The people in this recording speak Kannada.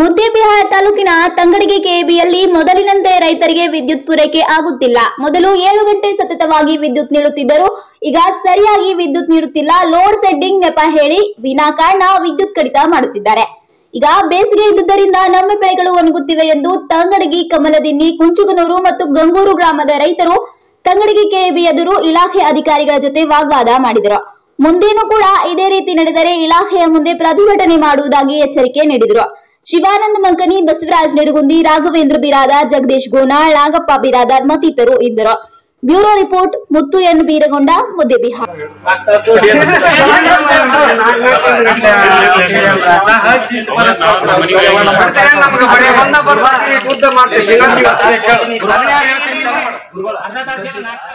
ಮುದ್ದೇಬಿಹಾರ ತಾಲೂಕಿನ ತಂಗಡಿಗೆ ಕೆಬಿಯಲ್ಲಿ ಮೊದಲಿನಂತೆ ರೈತರಿಗೆ ವಿದ್ಯುತ್ ಪೂರೈಕೆ ಆಗುತ್ತಿಲ್ಲ ಮೊದಲು ಏಳು ಗಂಟೆ ಸತತವಾಗಿ ವಿದ್ಯುತ್ ನೀಡುತ್ತಿದ್ದರು ಈಗ ಸರಿಯಾಗಿ ವಿದ್ಯುತ್ ನೀಡುತ್ತಿಲ್ಲ ಲೋಡ್ ಸೆಡ್ಡಿಂಗ್ ನೆಪ ಹೇಳಿ ವಿನಾಕಾರಣ ವಿದ್ಯುತ್ ಕಡಿತ ಮಾಡುತ್ತಿದ್ದಾರೆ ಈಗ ಬೇಸಿಗೆ ಇದ್ದುದರಿಂದ ನಮ್ಮ ಬೆಳೆಗಳು ಒಣಗುತ್ತಿವೆ ಎಂದು ತಂಗಡಗಿ ಕಮಲದಿನ್ನಿ ಕುಂಚುಗನೂರು ಮತ್ತು ಗಂಗೂರು ಗ್ರಾಮದ ರೈತರು ತಂಗಡಗಿ ಕೆಬಿ ಎದುರು ಇಲಾಖೆ ಅಧಿಕಾರಿಗಳ ಜೊತೆ ವಾಗ್ವಾದ ಮಾಡಿದರು ಮುಂದೇನೂ ಕೂಡ ಇದೇ ರೀತಿ ನಡೆದರೆ ಇಲಾಖೆಯ ಮುಂದೆ ಪ್ರತಿಭಟನೆ ಮಾಡುವುದಾಗಿ ಎಚ್ಚರಿಕೆ ನೀಡಿದರು ಶಿವಾನಂದ ಮಂಕನಿ ಬಸವರಾಜ್ ನಿಡಗುಂದಿ ರಾಘವೇಂದ್ರ ಬಿರಾದಾರ್ ಜಗದೀಶ್ ಗೋನಾಳ್ ನಾಗಪ್ಪ ಬಿರಾದಾರ್ ಮತ್ತಿತರರು ಇದ್ದರು bureau report Muthu N Beeragonda Muddebihal ನಮ್ಗೆ ಬರೀ ಒಂದ ಬರ್ಬಾರ್ದು ಉದ್ದ ಮಾಡ್ತೀವಿ ಹೇಳ್ತೀನಿ ಸರ್. ಅರ್ಧ ತಾಸಿಗೆ ನಾಲ್ಕು